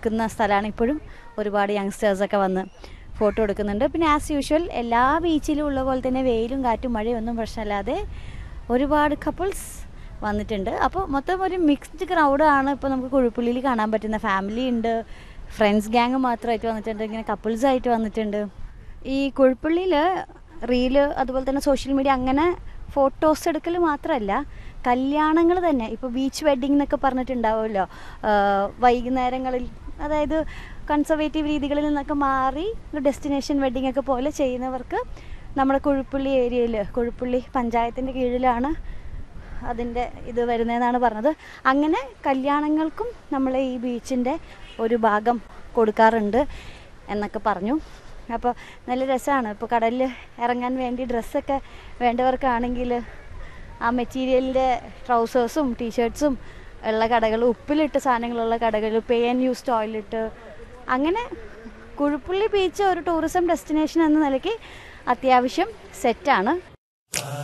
എടുക്കുന്ന സ്ഥലമാണ് ഇപ്പോഴും ഒരുപാട് യങ്സ്റ്റേഴ്സൊക്കെ വന്ന് ഫോട്ടോ എടുക്കുന്നുണ്ട് പിന്നെ ആസ് യൂഷ്വൽ എല്ലാ ബീച്ചിലും ഉള്ള പോലെ തന്നെ വെയിലും കാറ്റും മഴയും ഒന്നും പ്രശ്നമില്ലാതെ ഒരുപാട് കപ്പിൾസ് വന്നിട്ടുണ്ട് അപ്പോൾ മൊത്തം ഒരു മിക്സ്ഡ് ക്രൗഡാണ് ഇപ്പോൾ നമുക്ക് കുഴുപ്പുള്ളിയിൽ കാണാൻ പറ്റുന്ന ഫാമിലി ഉണ്ട് ഫ്രണ്ട്സ് ഗ്യാങ് മാത്രമായിട്ട് വന്നിട്ടുണ്ട് ഇങ്ങനെ കപ്പിൾസായിട്ട് വന്നിട്ടുണ്ട് ഈ കുഴുപ്പുള്ളിയിൽ റീല് അതുപോലെ തന്നെ സോഷ്യൽ മീഡിയ അങ്ങനെ ഫോട്ടോസ് എടുക്കൽ മാത്രമല്ല കല്യാണങ്ങൾ തന്നെ ഇപ്പോൾ ബീച്ച് വെഡ്ഡിംഗ് എന്നൊക്കെ പറഞ്ഞിട്ടുണ്ടാവുമല്ലോ ആഹ് വൈകുന്നേരങ്ങളിൽ അതായത് കൺസർവേറ്റീവ് രീതികളിൽ നിന്നൊക്കെ മാറി ഒരു ഡെസ്റ്റിനേഷൻ വെഡ്ഡിംഗ് ഒക്കെ പോലെ ചെയ്യുന്നവർക്ക് നമ്മുടെ കുഴുപ്പുള്ളി ഏരിയയിൽ കുഴുപ്പുള്ളി പഞ്ചായത്തിൻ്റെ കീഴിലാണ് അതിൻ്റെ ഇത് വരുന്നതെന്നാണ് പറഞ്ഞത് അങ്ങനെ കല്യാണങ്ങൾക്കും നമ്മൾ ഈ ബീച്ചിൻ്റെ ഒരു ഭാഗം കൊടുക്കാറുണ്ട് എന്നൊക്കെ പറഞ്ഞു അപ്പോൾ നല്ല രസമാണ് ഇപ്പോൾ കടലിൽ ഇറങ്ങാൻ വേണ്ടി ഡ്രസ്സൊക്കെ വേണ്ടവർക്കാണെങ്കിൽ ആ മെറ്റീരിയലിൻ്റെ ട്രൗസേഴ്സും ടീഷർട്ട്സും ഉള്ള കടകൾ ഉപ്പിലിട്ട സാധനങ്ങളുള്ള കടകൾ പേ ആൻഡ് യൂസ് ടോയ്ലറ്റ് അങ്ങനെ കുഴുപ്പുള്ളി ബീച്ച് ഒരു ടൂറിസം ഡെസ്റ്റിനേഷൻ എന്ന നിലയ്ക്ക് അത്യാവശ്യം സെറ്റാണ്